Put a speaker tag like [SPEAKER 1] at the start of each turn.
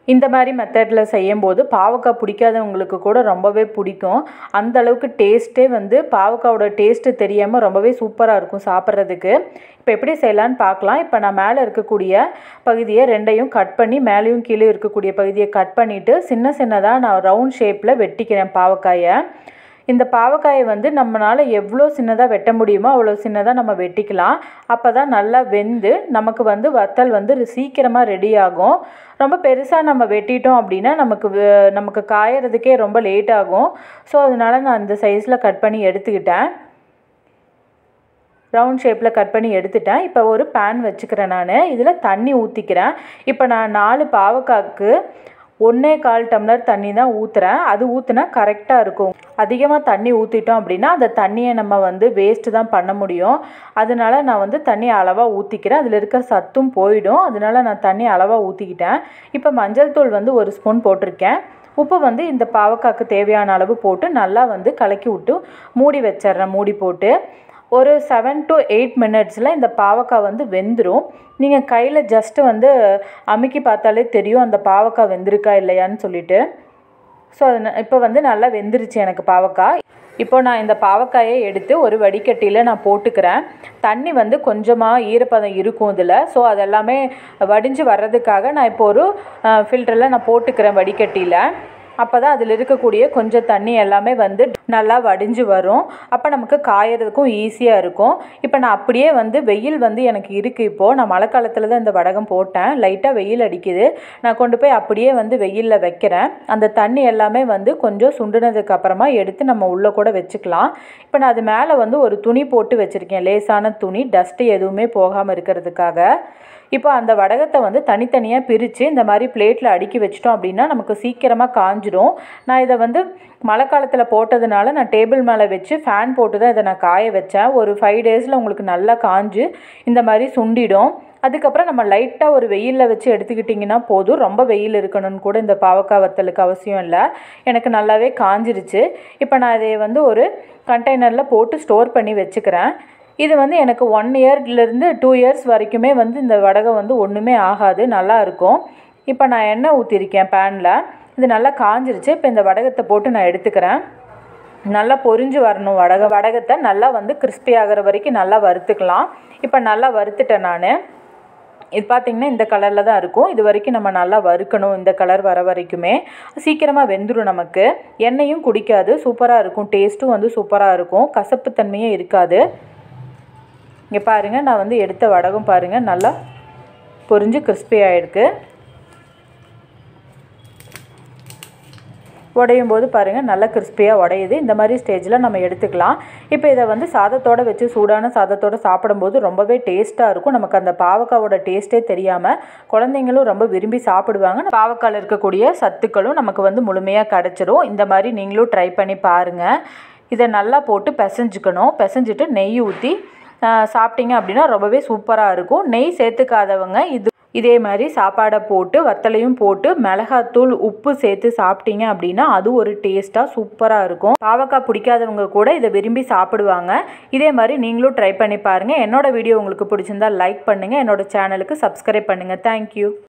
[SPEAKER 1] இந்த மாதிரி மெத்தடில் செய்யும்போது பாவக்காய் பிடிக்காதவங்களுக்கு கூட ரொம்பவே பிடிக்கும் அந்த அளவுக்கு டேஸ்ட்டே வந்து பாவக்காவோட டேஸ்ட்டு தெரியாமல் ரொம்பவே சூப்பராக இருக்கும் சாப்பிட்றதுக்கு இப்போ எப்படி செய்யலான்னு பார்க்கலாம் இப்போ நான் மேலே இருக்கக்கூடிய பகுதியை ரெண்டையும் கட் பண்ணி மேலேயும் கீழே இருக்கக்கூடிய பகுதியை கட் பண்ணிவிட்டு சின்ன சின்னதாக நான் ரவுண்ட் ஷேப்பில் வெட்டிக்கிறேன் பாவக்காயை இந்த பாவக்காயை வந்து நம்மளால் எவ்வளோ சின்னதாக வெட்ட முடியுமோ அவ்வளோ சின்னதாக நம்ம வெட்டிக்கலாம் அப்போ தான் நல்லா வெந்து நமக்கு வந்து வத்தல் வந்து சீக்கிரமாக ரெடி ஆகும் ரொம்ப பெருசாக நம்ம வெட்டிட்டோம் அப்படின்னா நமக்கு வ- நமக்கு காயறதுக்கே ரொம்ப லேட் ஆகும் ஸோ அதனால நான் இந்த சைஸில் கட் பண்ணி எடுத்துக்கிட்டேன் ரவுண்ட் ஷேப்பில் கட் பண்ணி எடுத்துட்டேன் இப்போ ஒரு பேன் வச்சுக்கிறேன் நான் இதில் தண்ணி ஊற்றிக்கிறேன் இப்போ நான் நாலு பாவக்காய்க்கு ஒன்றே கால் டம்ளர் தண்ணி தான் ஊற்றுறேன் அது ஊற்றுனா கரெக்டாக இருக்கும் அதிகமாக தண்ணி ஊற்றிட்டோம் அப்படின்னா அந்த தண்ணியை நம்ம வந்து வேஸ்ட்டு தான் பண்ண முடியும் அதனால நான் வந்து தண்ணி அளவாக ஊற்றிக்கிறேன் அதில் இருக்கிற சத்தும் போயிடும் அதனால நான் தண்ணி அளவாக ஊற்றிக்கிட்டேன் இப்போ மஞ்சள் தூள் வந்து ஒரு ஸ்பூன் போட்டிருக்கேன் உப்பு வந்து இந்த பாவக்காய்க்கு தேவையான அளவு போட்டு நல்லா வந்து கலக்கி விட்டு மூடி வச்சிடுறேன் மூடி போட்டு ஒரு செவன் டு எயிட் மினிட்ஸில் இந்த பாவக்காய் வந்து வெந்துடும் நீங்கள் கையில் ஜஸ்ட்டு வந்து அமுக்கி பார்த்தாலே தெரியும் அந்த பாவக்காய் வெந்திருக்கா இல்லையான்னு சொல்லிட்டு ஸோ அது இப்போ வந்து நல்லா வெந்துருச்சு எனக்கு பாவக்காய் இப்போ நான் இந்த பாவக்காயை எடுத்து ஒரு வடிகட்டியில் நான் போட்டுக்கிறேன் தண்ணி வந்து கொஞ்சமாக ஈரப்பதம் இருக்கும் இதில் ஸோ அதெல்லாமே வடிஞ்சு வர்றதுக்காக நான் இப்போ ஒரு ஃபில்டரில் நான் போட்டுக்கிறேன் வடிகட்டியில் அப்போ தான் அதில் இருக்கக்கூடிய கொஞ்சம் தண்ணி எல்லாமே வந்து நல்லா வடிஞ்சு வரும் அப்போ நமக்கு காயறதுக்கும் ஈஸியாக இருக்கும் இப்போ நான் அப்படியே வந்து வெயில் வந்து எனக்கு இருக்குது இப்போது நான் மழை காலத்தில் தான் இந்த வடகம் போட்டேன் லைட்டாக வெயில் அடிக்குது நான் கொண்டு போய் அப்படியே வந்து வெயிலில் வைக்கிறேன் அந்த தண்ணி எல்லாமே வந்து கொஞ்சம் சுண்டுனதுக்கு அப்புறமா எடுத்து நம்ம உள்ளே கூட வச்சுக்கலாம் இப்போ நான் அது மேலே வந்து ஒரு துணி போட்டு வச்சுருக்கேன் லேசான துணி டஸ்ட்டு எதுவுமே போகாமல் இருக்கிறதுக்காக இப்போ அந்த வடகத்தை வந்து தனித்தனியாக பிரித்து இந்த மாதிரி பிளேட்டில் அடுக்கி வச்சிட்டோம் அப்படின்னா நமக்கு சீக்கிரமாக காஞ்சிடும் நான் இதை வந்து மழை காலத்தில் போட்டதுனால நான் டேபிள் மேலே வச்சு ஃபேன் போட்டு தான் இதை நான் காய வச்சேன் ஒரு ஃபைவ் டேஸில் உங்களுக்கு நல்லா காஞ்சு இந்த மாதிரி சுண்டிடும் அதுக்கப்புறம் நம்ம லைட்டாக ஒரு வெயிலில் வச்சு எடுத்துக்கிட்டிங்கன்னா போதும் ரொம்ப வெயில் இருக்கணும்னு கூட இந்த பாவக்காய் வத்தலுக்கு அவசியம் இல்லை எனக்கு நல்லாவே காஞ்சிருச்சு இப்போ நான் இதை வந்து ஒரு கண்டெய்னரில் போட்டு ஸ்டோர் பண்ணி வச்சுக்கிறேன் இது வந்து எனக்கு ஒன் இயர்லேருந்து டூ இயர்ஸ் வரைக்குமே வந்து இந்த வடகம் வந்து ஒன்றுமே ஆகாது நல்லா இருக்கும் இப்போ நான் எண்ணெய் ஊற்றிருக்கேன் பேனில் இது நல்லா காஞ்சிருச்சு இப்போ இந்த வடகத்தை போட்டு நான் எடுத்துக்கிறேன் நல்லா பொரிஞ்சு வரணும் வடக வடகத்தை நல்லா வந்து கிறிஸ்பி ஆகிற வரைக்கும் நல்லா வறுத்துக்கலாம் இப்போ நல்லா வறுத்துட்டேன் நான் இது பார்த்திங்கன்னா இந்த கலரில் தான் இருக்கும் இது வரைக்கும் நம்ம நல்லா வறுக்கணும் இந்த கலர் வர வரைக்குமே சீக்கிரமாக வெந்துடும் நமக்கு எண்ணெயும் குடிக்காது சூப்பராக இருக்கும் டேஸ்ட்டும் வந்து சூப்பராக இருக்கும் கசப்புத்தன்மையே இருக்காது இங்கே பாருங்கள் நான் வந்து எடுத்த வடகம் பாருங்கள் நல்லா பொரிஞ்சு கிறிஸ்பி ஆகிருக்கு உடையும் போது பாருங்கள் நல்லா கிறிஸ்பியாக உடையுது இந்த மாதிரி ஸ்டேஜில் நம்ம எடுத்துக்கலாம் இப்போ இதை வந்து சாதத்தோடு வச்சு சூடான சாதத்தோடு சாப்பிடும்போது ரொம்பவே டேஸ்ட்டாக இருக்கும் நமக்கு அந்த பாவக்காவோட டேஸ்ட்டே தெரியாமல் குழந்தைங்களும் ரொம்ப விரும்பி சாப்பிடுவாங்க பாவக்காயில் இருக்கக்கூடிய சத்துக்களும் நமக்கு வந்து முழுமையாக கிடச்சிரும் இந்த மாதிரி நீங்களும் ட்ரை பண்ணி பாருங்கள் இதை நல்லா போட்டு பிசைஞ்சுக்கணும் பிசைஞ்சிட்டு நெய் ஊற்றி சாப்பிட்டீங்க அப்படின்னா ரொம்பவே சூப்பராக இருக்கும் நெய் சேர்த்துக்காதவங்க இது இதே மாதிரி சாப்பாடை போட்டு வத்தலையும் போட்டு மிளகாத்தூள் உப்பு சேர்த்து சாப்பிட்டீங்க அப்படின்னா அது ஒரு டேஸ்ட்டாக சூப்பராக இருக்கும் பாவக்காய் பிடிக்காதவங்க கூட இதை விரும்பி சாப்பிடுவாங்க இதே மாதிரி நீங்களும் ட்ரை பண்ணி பாருங்கள் என்னோட வீடியோ உங்களுக்கு பிடிச்சிருந்தா லைக் பண்ணுங்கள் என்னோட சேனலுக்கு சப்ஸ்கிரைப் பண்ணுங்கள் தேங்க்யூ